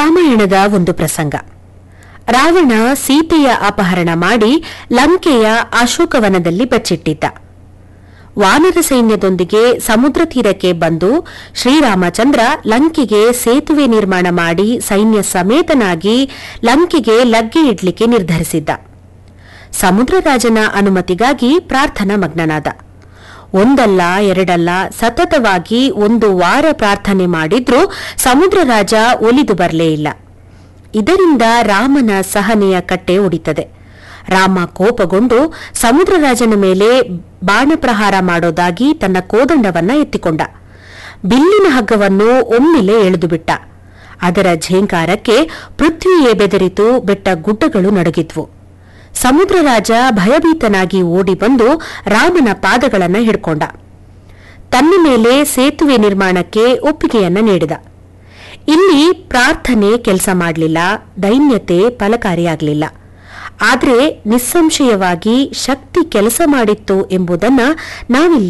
ರಾಮಾಯಣದ ಒಂದು ಪ್ರಸಂಗ ರಾವಣ ಸೀತೆಯ ಅಪಹರಣ ಮಾಡಿ ಲಂಕೆಯ ಅಶೋಕವನದಲ್ಲಿ ಬಚ್ಚಿಟ್ಟಿದ್ದ ವಾನರ ಸೈನ್ಯದೊಂದಿಗೆ ಸಮುದ್ರ ತೀರಕ್ಕೆ ಬಂದು ಶ್ರೀರಾಮಚಂದ್ರ ಲಂಕೆಗೆ ಸೇತುವೆ ನಿರ್ಮಾಣ ಮಾಡಿ ಸೈನ್ಯ ಸಮೇತನಾಗಿ ಲಂಕೆಗೆ ಲಗ್ಗೆ ಇಡ್ಲಿಕ್ಕೆ ನಿರ್ಧರಿಸಿದ್ದ ಸಮುದ್ರರಾಜನ ಅನುಮತಿಗಾಗಿ ಪ್ರಾರ್ಥನಾ ಮಗ್ನನಾದ ಒಂದಲ್ಲ ಎರಡಲ್ಲ ಸತತವಾಗಿ ಒಂದು ವಾರ ಪ್ರಾರ್ಥನೆ ಮಾಡಿದ್ರೂ ಸಮುದ್ರರಾಜ ಒಲಿದು ಬರಲೇ ಇಲ್ಲ ಇದರಿಂದ ರಾಮನ ಸಹನೆಯ ಕಟ್ಟೆ ಒಡಿತದೆ ರಾಮ ಕೋಪಗೊಂಡು ಸಮುದ್ರರಾಜನ ಮೇಲೆ ಬಾಣಪ್ರಹಾರ ಮಾಡೋದಾಗಿ ತನ್ನ ಕೋದಂಡವನ್ನ ಎತ್ತಿಕೊಂಡ ಬಿಲ್ಲಿನ ಹಗ್ಗವನ್ನು ಒಮ್ಮೆಲೆ ಎಳೆದುಬಿಟ್ಟ ಅದರ ಝೇಂಕಾರಕ್ಕೆ ಪೃಥ್ವಿಯೇ ಬೆದರಿತು ಬೆಟ್ಟ ಗುಡ್ಡಗಳು ನಡುಗಿದ್ವು ಸಮುದ್ರರಾಜ ಭಯಭೀತನಾಗಿ ಓಡಿ ಬಂದು ರಾಮನ ಪಾದಗಳನ್ನ ಹಿಡ್ಕೊಂಡ ತನ್ನ ಮೇಲೆ ಸೇತುವೆ ನಿರ್ಮಾಣಕ್ಕೆ ಒಪ್ಪಿಗೆಯನ್ನ ನೀಡಿದ ಇಲ್ಲಿ ಪ್ರಾರ್ಥನೆ ಕೆಲಸ ಮಾಡಲಿಲ್ಲ ದೈನ್ಯತೆ ಫಲಕಾರಿಯಾಗಲಿಲ್ಲ ಆದರೆ ನಿಸ್ಸಂಶಯವಾಗಿ ಶಕ್ತಿ ಕೆಲಸ ಮಾಡಿತ್ತು ಎಂಬುದನ್ನ ನಾವಿಲ್ಲಿ